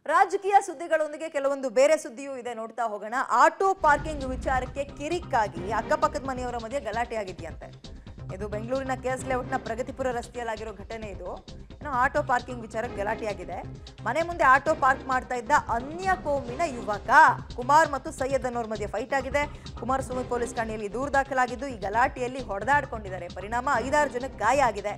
ರಾಜಕೀಯ ಸುದ್ದಿಗಳೊಂದಿಗೆ ಕೆಲವೊಂದು ಬೇರೆ ಸುದ್ದಿಯೂ ಇದೆ ನೋಡ್ತಾ ಹೋಗೋಣ ಆಟೋ ಪಾರ್ಕಿಂಗ್ ವಿಚಾರಕ್ಕೆ ಕಿರಿಕ್ಕಾಗಿ ಅಕ್ಕಪಕ್ಕದ ಮನೆಯವರ ಮಧ್ಯೆ ಗಲಾಟೆ ಆಗಿದೆಯಂತೆ ಇದು ಬೆಂಗಳೂರಿನ ಕೆಎಸ್ ಲೇಔಟ್ನ ಪ್ರಗತಿಪುರ ರಸ್ತೆಯಲ್ಲಾಗಿರೋ ಘಟನೆ ಇದು ಏನೋ ಆಟೋ ಪಾರ್ಕಿಂಗ್ ವಿಚಾರಕ್ಕೆ ಗಲಾಟೆ ಆಗಿದೆ ಮನೆ ಮುಂದೆ ಆಟೋ ಪಾರ್ಕ್ ಮಾಡ್ತಾ ಇದ್ದ ಅನ್ಯ ಕೋಮಿನ ಯುವಕ ಕುಮಾರ್ ಮತ್ತು ಸೈಯದ್ ಅನ್ನೋರ್ ಮಧ್ಯೆ ಫೈಟ್ ಆಗಿದೆ ಕುಮಾರಸ್ವಾಮಿ ಪೊಲೀಸ್ ಠಾಣೆಯಲ್ಲಿ ದೂರು ದಾಖಲಾಗಿದ್ದು ಈ ಗಲಾಟೆಯಲ್ಲಿ ಹೊಡೆದಾಡ್ಕೊಂಡಿದ್ದಾರೆ ಪರಿಣಾಮ ಐದಾರು ಜನಕ್ಕೆ ಗಾಯ ಆಗಿದೆ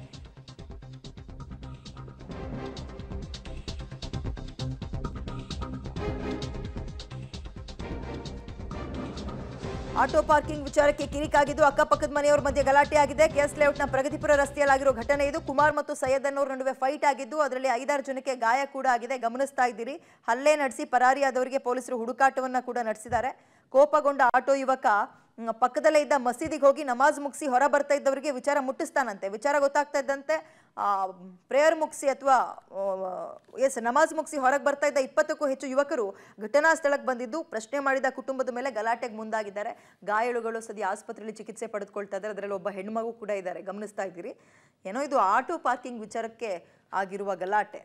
ಆಟೋ ಪಾರ್ಕಿಂಗ್ ವಿಚಾರಕ್ಕೆ ಕಿರಿಕಾಗಿದ್ದು ಅಕ್ಕಪಕ್ಕದ ಮನೆಯವರ ಮಧ್ಯೆ ಗಲಾಟೆ ಆಗಿದೆ ಕೆಎಸ್ ಲೇಔಟ್ನ ಪ್ರಗತಿಪುರ ರಸ್ತೆಯಲ್ಲಾಗಿರೋ ಘಟನೆ ಇದು ಕುಮಾರ್ ಮತ್ತು ಸೈಯದ್ ಅನ್ನೋರ ನಡುವೆ ಫೈಟ್ ಆಗಿದ್ದು ಅದರಲ್ಲಿ ಐದಾರು ಜನಕ್ಕೆ ಗಾಯ ಕೂಡ ಆಗಿದೆ ಗಮನಿಸ್ತಾ ಇದ್ದೀರಿ ಹಲ್ಲೆ ನಡೆಸಿ ಪರಾರಿಯಾದವರಿಗೆ ಪೊಲೀಸರು ಹುಡುಕಾಟವನ್ನ ಕೂಡ ನಡೆಸಿದ್ದಾರೆ ಕೋಪಗೊಂಡ ಆಟೋ ಯುವಕ ಮ್, ಪಕ್ಕದಲ್ಲೇ ಇದ್ದ ಮಸೀದಿಗೆ ಹೋಗಿ ನಮಾಜ್ ಮುಗಿಸಿ ಹೊರ ಬರ್ತಾ ಇದ್ದವರಿಗೆ ವಿಚಾರ ಮುಟ್ಟಿಸ್ತಾನಂತೆ ವಿಚಾರ ಗೊತ್ತಾಗ್ತಾ ಇದ್ದಂತೆ ಪ್ರೇಯರ್ ಮುಗಿಸಿ ಅಥವಾ ಎಸ್ ನಮಾಜ್ ಮುಗಿಸಿ ಹೊರಗೆ ಬರ್ತಾ ಇದ್ದ ಇಪ್ಪತ್ತಕ್ಕೂ ಹೆಚ್ಚು ಯುವಕರು ಘಟನಾ ಸ್ಥಳಕ್ಕೆ ಬಂದಿದ್ದು ಪ್ರಶ್ನೆ ಮಾಡಿದ ಕುಟುಂಬದ ಮೇಲೆ ಗಲಾಟೆಗೆ ಮುಂದಾಗಿದ್ದಾರೆ ಗಾಯಾಳುಗಳು ಸದ್ಯ ಆಸ್ಪತ್ರೆಯಲ್ಲಿ ಚಿಕಿತ್ಸೆ ಪಡೆದುಕೊಳ್ತಾ ಇದ್ದಾರೆ ಅದರಲ್ಲಿ ಒಬ್ಬ ಹೆಣ್ಮಗು ಕೂಡ ಇದ್ದಾರೆ ಗಮನಿಸ್ತಾ ಇದ್ದೀರಿ ಏನೋ ಇದು ಆಟೋ ಪಾರ್ಕಿಂಗ್ ವಿಚಾರಕ್ಕೆ ಆಗಿರುವ ಗಲಾಟೆ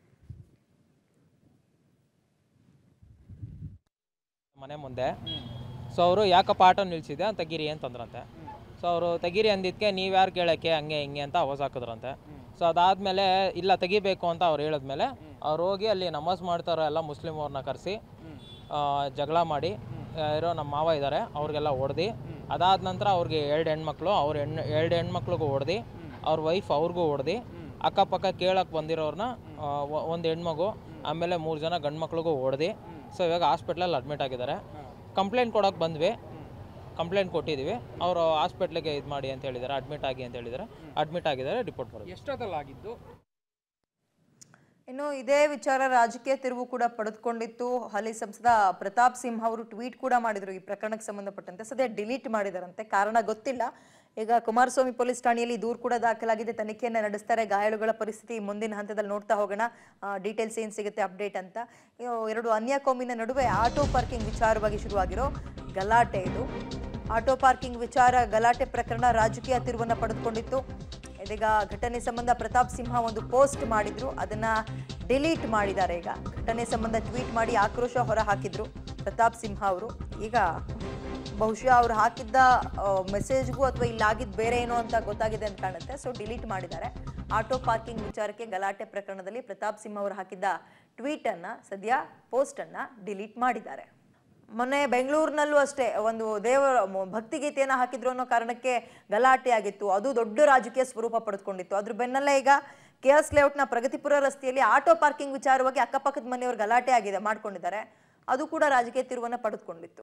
ಮನೆ ಮುಂದೆ ಸೊ ಅವರು ಯಾಕಪ್ಪ ಆಟೋ ನಿಲ್ಸಿದೆ ಅಂತ ತೆಗೀರಿ ಅಂತಂದ್ರಂತೆ ಸೊ ಅವರು ತೆಗೀರಿ ಅಂದಿದ್ದಕ್ಕೆ ನೀವು ಯಾರು ಕೇಳೋಕ್ಕೆ ಹಂಗೆ ಹಿಂಗೆ ಅಂತ ಅವಾಜ್ ಹಾಕಿದ್ರಂತೆ ಸೊ ಅದಾದಮೇಲೆ ಇಲ್ಲ ತೆಗಿಬೇಕು ಅಂತ ಅವ್ರು ಹೇಳಿದ್ಮೇಲೆ ಅವ್ರು ಹೋಗಿ ಅಲ್ಲಿ ನಮಾಜ್ ಮಾಡ್ತಾರೋ ಎಲ್ಲ ಮುಸ್ಲಿಮ್ ಅವ್ರನ್ನ ಕರೆಸಿ ಜಗಳ ಮಾಡಿ ಆ, ಇರೋ ನಮ್ಮ ಮಾವ ಇದ್ದಾರೆ ಅವ್ರಿಗೆಲ್ಲ ಹೊಡೆದು ಅದಾದ ನಂತರ ಅವ್ರಿಗೆ ಎರಡು ಹೆಣ್ಮಕ್ಳು ಅವ್ರ ಹೆಣ್ಣು ಎರಡು ಹೆಣ್ಮಕ್ಳಿಗೂ ಹೊಡೆದು ಅವ್ರ ವೈಫ್ ಅವ್ರಿಗೂ ಹೊಡೆದು ಅಕ್ಕಪಕ್ಕ ಕೇಳಕ್ಕೆ ಬಂದಿರೋರ್ನ ಒಂದು ಹೆಣ್ಮಗು ಆಮೇಲೆ ಮೂರು ಜನ ಗಂಡು ಮಕ್ಳಿಗೂ ಹೊಡೆದು ಸೊ ಇವಾಗ ಹಾಸ್ಪಿಟ್ಲಲ್ಲಿ ಅಡ್ಮಿಟ್ ಆಗಿದ್ದಾರೆ ಕಂಪ್ಲೇಂಟ್ ಕೊಡೋಕೆ ಬಂದ್ವಿ ಕಂಪ್ಲೇಂಟ್ ಕೊಟ್ಟಿದ್ದೀವಿ ಅವರು ಹಾಸ್ಪಿಟ್ಲಿಗೆ ಇದು ಮಾಡಿ ಅಂತ ಹೇಳಿದ್ದಾರೆ ಅಡ್ಮಿಟ್ ಆಗಿ ಅಂತ ಹೇಳಿದ್ದಾರೆ ಅಡ್ಮಿಟ್ ಆಗಿದ್ದಾರೆ ರಿಪೋರ್ಟ್ ಬರುತ್ತೆ ಎಷ್ಟೊತ್ತಲ್ಲಾಗಿದ್ದು ಇನ್ನು ಇದೇ ವಿಚಾರ ರಾಜಕೀಯ ತಿರುವು ಕೂಡ ಪಡೆದುಕೊಂಡಿತ್ತು ಹಾಲಿ ಸಂಸದ ಪ್ರತಾಪ್ ಸಿಂಹ ಅವರು ಟ್ವೀಟ್ ಕೂಡ ಮಾಡಿದ್ರು ಈ ಪ್ರಕರಣಕ್ಕೆ ಸಂಬಂಧಪಟ್ಟಂತೆ ಸದ್ಯ ಡಿಲೀಟ್ ಮಾಡಿದಾರಂತೆ ಕಾರಣ ಗೊತ್ತಿಲ್ಲ ಈಗ ಕುಮಾರಸ್ವಾಮಿ ಪೊಲೀಸ್ ಠಾಣೆಯಲ್ಲಿ ದೂರು ಕೂಡ ದಾಖಲಾಗಿದೆ ತನಿಖೆಯನ್ನು ನಡೆಸ್ತಾರೆ ಗಾಯಾಳುಗಳ ಪರಿಸ್ಥಿತಿ ಮುಂದಿನ ಹಂತದಲ್ಲಿ ನೋಡ್ತಾ ಹೋಗೋಣ ಡೀಟೇಲ್ಸ್ ಏನು ಸಿಗುತ್ತೆ ಅಪ್ಡೇಟ್ ಅಂತ ಇನ್ನು ಎರಡು ಅನ್ಯ ಕೋಮಿನ ನಡುವೆ ಆಟೋ ಪಾರ್ಕಿಂಗ್ ವಿಚಾರವಾಗಿ ಶುರುವಾಗಿರೋ ಗಲಾಟೆ ಇದು ಆಟೋ ಪಾರ್ಕಿಂಗ್ ವಿಚಾರ ಗಲಾಟೆ ಪ್ರಕರಣ ರಾಜಕೀಯ ತಿರುವನ್ನ ಪಡೆದುಕೊಂಡಿತ್ತು ಇದೀಗ ಘಟನೆ ಸಂಬಂಧ ಪ್ರತಾಪ್ ಸಿಂಹ ಒಂದು ಪೋಸ್ಟ್ ಮಾಡಿದ್ರು ಅದನ್ನ ಡಿಲೀಟ್ ಮಾಡಿದ್ದಾರೆ ಈಗ ಘಟನೆ ಸಂಬಂಧ ಟ್ವೀಟ್ ಮಾಡಿ ಆಕ್ರೋಶ ಹೊರ ಹಾಕಿದ್ರು ಪ್ರತಾಪ್ ಸಿಂಹ ಅವರು ಈಗ ಬಹುಶಃ ಅವ್ರು ಹಾಕಿದ್ದ ಮೆಸೇಜ್ಗೂ ಅಥವಾ ಇಲ್ಲಾಗಿದ್ದು ಬೇರೆ ಏನೋ ಅಂತ ಗೊತ್ತಾಗಿದೆ ಅಂತ ಕಾಣುತ್ತೆ ಸೊ ಡಿಲೀಟ್ ಮಾಡಿದ್ದಾರೆ ಆಟೋ ಪಾರ್ಕಿಂಗ್ ವಿಚಾರಕ್ಕೆ ಗಲಾಟೆ ಪ್ರಕರಣದಲ್ಲಿ ಪ್ರತಾಪ್ ಸಿಂಹ ಅವರು ಹಾಕಿದ್ದ ಟ್ವೀಟ್ ಅನ್ನ ಸದ್ಯ ಪೋಸ್ಟ್ ಅನ್ನ ಡಿಲೀಟ್ ಮಾಡಿದ್ದಾರೆ ಮೊನ್ನೆ ಬೆಂಗಳೂರಿನಲ್ಲೂ ಅಷ್ಟೇ ಒಂದು ದೇವರ ಮ- ಭಕ್ತಿಗೀತೆಯನ್ನು ಹಾಕಿದ್ರು ಅನ್ನೋ ಕಾರಣಕ್ಕೆ ಗಲಾಟೆ ಆಗಿತ್ತು ಅದು ದೊಡ್ಡ ರಾಜಕೀಯ ಸ್ವರೂಪ ಪಡೆದುಕೊಂಡಿತ್ತು ಅದ್ರ ಬೆನ್ನಲ್ಲೇ ಈಗ ಕೆ ಎಸ್ ಲೇಔಟ್ನ ಪ್ರಗತಿಪುರ ರಸ್ತೆಯಲ್ಲಿ ಆಟೋ ಪಾರ್ಕಿಂಗ್ ವಿಚಾರವಾಗಿ ಅಕ್ಕಪಕ್ಕದ ಮನೆಯವರು ಗಲಾಟೆ ಆಗಿದೆ ಮಾಡ್ಕೊಂಡಿದ್ದಾರೆ ಅದು ಕೂಡ ರಾಜಕೀಯ ತಿರುವನ್ನ ಪಡೆದುಕೊಂಡಿತ್ತು